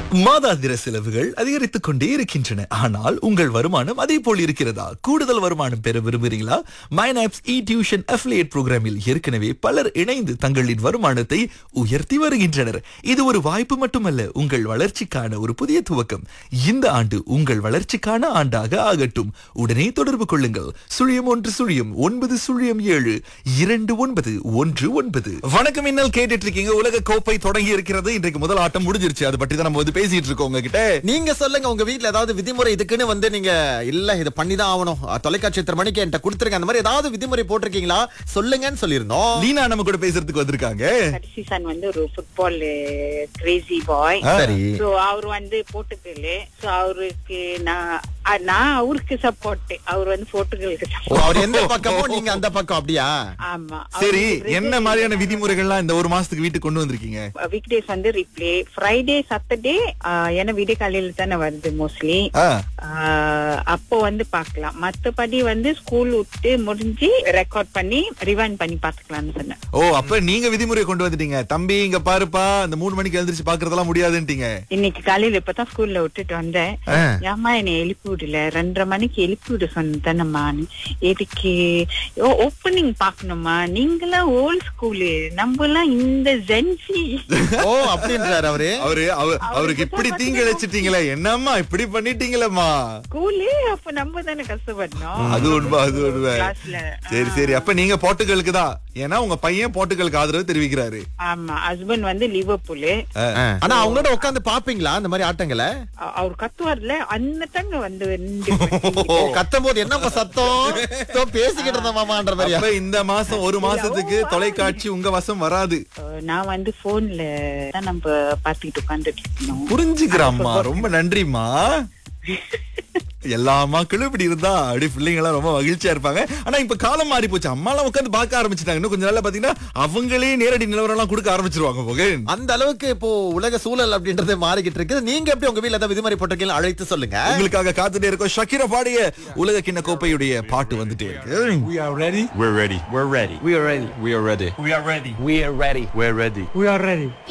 மாதாந்திர செலவுகள் அதிகரித்துக் கொண்டே இருக்கின்றன ஆனால் உங்கள் வருமானம் அதே போல் இருக்கிறதா கூடுதல் வருமானம் பெற விரும்புகிறீங்களா மைனாப்ஸ் இ டியூஷன் அஃபிலியேட் புரோகிராமில் ஏற்கனவே பலர் இணைந்து தங்களின் வருமானத்தை உயர்த்தி வருகின்றனர் இது ஒரு வாய்ப்பு மட்டுமல்ல உங்கள் வளர்ச்சிக்கான ஒரு புதிய துவக்கம் இந்த ஆண்டு உங்கள் வளர்ச்சிக்கான ஆண்டாக ஆகட்டும் உடனே தொடர்பு கொள்ளுங்கள் சுழியம் ஒன்று சுழியம் ஒன்பது சுழியம் ஏழு இரண்டு ஒன்பது ஒன்று ஒன்பது வணக்கம் இன்னல் கேட்டுட்டு இருக்கீங்க உலக கோப்பை தொடங்கி இருக்கிறது இன்றைக்கு முதல் ஆட்டம் முடிஞ்சிருச்சு அது பற்றி தான் நம்ம வந்து பேசிட்டு இருக்கோம் உங்ககிட்ட நீங்க சொல்லுங்க உங்க வீட்ல ஏதாவது விதிமுறை இதுக்குன்னு வந்து நீங்க இல்ல இது பண்ணிதான் ஆகணும் அஹ், தொலைக்காட்சி இத்தனை மணிக்கு என்கிட்ட கொடுத்துருங்க அந்த மாதிரி ஏதாவது விதிமுறை போட்டிருக்கீங்களா சொல்லுங்கன்னு சொல்லியிருந்தோம் லீனா நம்ம கூட பேசுறதுக்கு வந்திருக்காங்க கடைசி சன் வந்து ஒரு ஃபுட்பால் கிரேசி பாய் சரி சோ அவர் வந்து போர்ட்டுகல் சோ அவருக்கு நான் அ- நான் அவருக்கு சப்போர்ட் அவர் வந்து போர்ட்டுகலுக்கு ஓ, சப்போர்ட் அவர் எந்த பக்கமோ நீங்க அந்த பக்கம் அப்படியா ஆமா சரி என்ன மாதிரியான விதிமுறைகள்லாம் இந்த ஒரு மாசத்துக்கு வீட்டுக்கு கொண்டு வந்திருக்கீங்க வீக் டேஸ் வந்து ரிப்ளே ஃப்ரைடே சாட்டர்டே ஏன்னா விடிய காலையில தானே வருது மோஸ்ட்லி ஆ, அப்போ வந்து பார்க்கலாம் மத்தபடி வந்து ஸ்கூல் விட்டு முடிஞ்சு ரெக்கார்ட் பண்ணி ரிவைண்ட் பண்ணி பாத்துக்கலாம்னு சொன்னேன் ஓ அப்ப நீங்க விதிமுறை கொண்டு வந்துட்டீங்க தம்பி இங்க பாருப்பா இந்த மூணு மணிக்கு எழுந்திருச்சு பாக்குறதெல்லாம் முடியாதுன்ட்டீங்க இன்னைக்கு காலையில இப்பதான் ஸ்கூல்ல விட்டுட்டு வந்தேன் ஆ. ஏமா என்னை எழுப்பி விடல ரெண்டரை மணிக்கு எழுப்பி விட சொன்னதானம்மா எதுக்கு ஓப்பனிங் பாக்கணுமா நீங்களாம் ஓல்ட் ஸ்கூலு நம்ம எல்லாம் இந்த ஜென்சி ஓ அப்படின்றாரு அவரு அவரு அவ- அவருக்கு இப்படி தீங்கிழைச்சிட்டீங்களே என்னம்மா இப்படி பண்ணிட்டீங்களேம்மா ஸ்கூலு அப்ப நம்ம தானே கஷ்டப்படணும் அது உண்மை அது உண்மை கிளாஸ்ல சரி சரி அப்ப நீங்க போர்ட்டுகலுக்கு தான் ஏன்னா உங்க பையன் போர்ட்டுகலுக்கு ஆதரவு தெரிவிக்கிறாரு ஆமா ஹஸ்பண்ட் வந்து லிவர்பூலு அஹ், ஆனா அவங்களோட உட்கார்ந்து பாப்பீங்களா அந்த மாதிரி ஆட்டங்களை அ- அவர் கத்துவார்ல அந்த தங்க வந்து ரெண்டு ஓ கத்தும் போது என்னப்பா சத்தம் தோ, பேசிக்கிட்டு இருந்த மாமான்ற மாதிரியா அப்ப இந்த மாசம் ஒரு மாசத்துக்கு தொலைக்காட்சி உங்க வசம் வராது அஹ் நான் வந்து போன்ல தான் நம்ம பாத்துக்கிட்டு உட்காந்துட்டு இருக்கணும் புரிஞ்சுக்கிறாம்மா ரொம்ப நன்றிம்மா எல்லா அம்மாக்களும் இப்படி இருந்தா அப்படி பிள்ளைங்க எல்லாம் ரொம்ப மகிழ்ச்சியா இருப்பாங்க ஆனா இப்ப காலம் மாறி போச்சு அம்மா எல்லாம் உட்காந்து பார்க்க ஆரம்பிச்சிட்டாங்க இன்னும் கொஞ்ச நாள்ல பாத்தீங்கன்னா அவங்களே நேரடி நிலவரம் எல்லாம் கொடுக்க ஆரம்பிச்சிருவாங்க போகேன் அந்த அளவுக்கு இப்போ உலக சூழல் அப்படின்றது மாறிக்கிட்டு இருக்கு நீங்க எப்படி உங்க வீட்ல ஏதாவது விதிமுறை போட்டிருக்கீங்களா அழைத்து சொல்லுங்க உங்களுக்காக காத்துட்டே இருக்கோம் ஷக்கீரா பாடிய உலக கிண்ண கோப்பையுடைய பாட்டு வந்துட்டே இருக்கு We are ready. We're ready. We're ready. We are ready. We are ready. We are ready. We are ready. We're ready. We are ready.